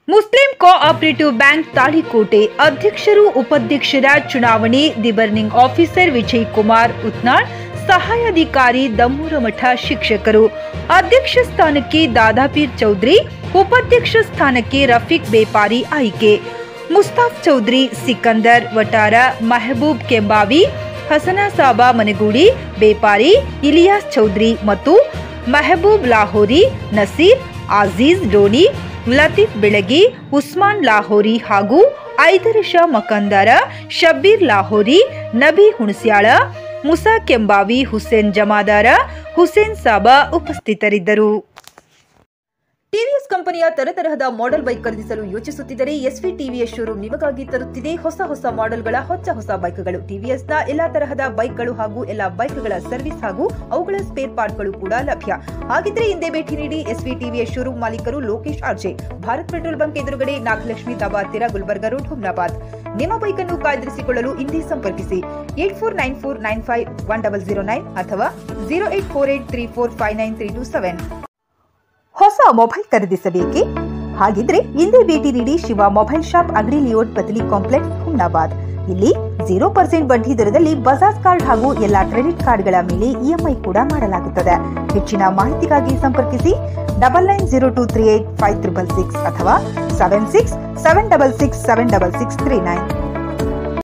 Muslim cooperative bank Talikote ಅಧ್ಯಕ್ಷರು ಉಪಾಧ್ಯಕ್ಷರ ಚುನಾವಣೆ returning officer Vijay Kumar Utnal ಸಹಾಯಾಧಿಕಾರಿ ದಮ್ಮೂರಮಠ ಶಿಕ್ಷಕರು ಅಧ್ಯಕ್ಷ ಸ್ಥಾನಕ್ಕೆ ದಾದಾಪೀರ್ ಚೌಧರಿ ಉಪಾಧ್ಯಕ್ಷ ಸ್ಥಾನಕ್ಕೆ ರಫೀಕ್ ಬೇಪಾರಿ ಆಯ್ಕೆ ಮುಸ್ತಾಫ್ ಚೌಧರಿ ಸಿಕಂದರ್ ವಟಾರ ಮೆಹಬೂಬ್ ಕೆಂಬಾವಿ ಹಸನಾ ಸಾಬಾ ಮನೆಗೂಡಿ ಬೇಪಾರಿ ಇಲಿಯಾಸ್ ಚೌಧರಿ ಮತ್ತು ಮೆಹಬೂಬ್ ಲಾಹೋರಿ ನಸೀರ್ ಆಜೀಜ್ ಡೋನಿ ಲತೀಫ್ ಬೆಳಗಿ ಉಸ್ಮಾನ್ ಲಾಹೋರಿ ಹಾಗೂ ಐದರಶ ಮಕಂದರ ಶಬ್ಬೀರ್ ಲಾಹೋರಿ ನಬಿ ಹುಣಸ್ಯಾಳ ಮುಸಾ ಕೆಂಬಾವಿ ಹುಸೇನ್ ಜಮಾದಾರ ಹುಸೇನ್ ಸಾಬಾ ಉಪಸ್ಥಿತರಿದ್ದರು ಟಿವಿಎಸ್ ಕಂಪನಿಯ ತರತರಹದ ಮಾಡೆಲ್ ಬೈಕ್ ಖರೀದಿಸಲು ಯೋಚಿಸುತ್ತಿದ್ದರೆ ಎಸ್ವಿ ಟಿವಿಎಸ್ ಶೋರೂಮ್ ನಿಮಗಾಗಿ ತರುತ್ತಿದೆ ಹೊಸ ಹೊಸ ಮಾಡೆಲ್ಗಳ ಹೊಸ ಹೊಸ ಬೈಕ್ಗಳು ಟಿವಿಎಸ್ನ ಎಲ್ಲಾ ತರಹದ ಬೈಕ್ಗಳು ಹಾಗೂ ಎಲ್ಲಾ ಬೈಕ್ಗಳ ಸರ್ವಿಸ್ ಹಾಗೂ ಅವುಗಳ ಸ್ಪೇರ್ ಪಾರ್ಟ್ಗಳು ಕೂಡ ಲಭ್ಯ ಹಾಗಿದ್ರೆ ಹಿಂದೆ ಭೇಟಿ ನೀಡಿ ಎಸ್ವಿ ಟಿವಿಎಸ್ ಶೋರೂಮ್ ಮಾಲೀಕರು Lokesh RJ Bharat petrol bunk ಎದುರುಗಡೆ ನಾಗಲಕ್ಷ್ಮಿ ದಾಬಾ ಹತ್ತಿರ ಗುಲ್ಬರ್ಗಾ ರೋಡ್ ಹುಮ್ನಾಬಾದ್ ನಿಮ್ಮ ಬೈಕ್ ಅನ್ನು ಕಾಯ್ದಿರಿಸಿಕೊಳ್ಳಲು ಹಿಂದೆ ಸಂಪರ್ಕಿಸಿ eight four nine four nine five one double zero nine ಅಥವಾ zero eight four eight three four five nine three two seven ಹೊಸ ಮೊಬೈಲ್ ಖರೀದಿಸಬೇಕೇ ಹಾಗಿದ್ರೆ ಹಿಂದೆ ಭೇಟಿ ನೀಡಿ ಶಿವ ಮೊಬೈಲ್ ಶಾಪ್ ಅಗ್ರಿ ಲಿಯೋಟ್ ಬದಲಿ ಕಾಂಪ್ಲೆಕ್ಸ್ ಹುಮ್ನಾಬಾದ್ ಇಲ್ಲಿ ಜೀರೋ ಪರ್ಸೆಂಟ್ ಬಡ್ಡಿ ದರದಲ್ಲಿ ಬಜಾಜ್ ಕಾರ್ಡ್ ಹಾಗೂ ಎಲ್ಲಾ ಕ್ರೆಡಿಟ್ ಕಾರ್ಡ್ಗಳ ಮೇಲೆ ಇಎಂಐ ಕೂಡ ಮಾಡಲಾಗುತ್ತದೆ ಹೆಚ್ಚಿನ ಮಾಹಿತಿಗಾಗಿ ಸಂಪರ್ಕಿಸಿ double nine zero two three eight five triple six ಅಥವಾ seven six seven double six seven double six three nine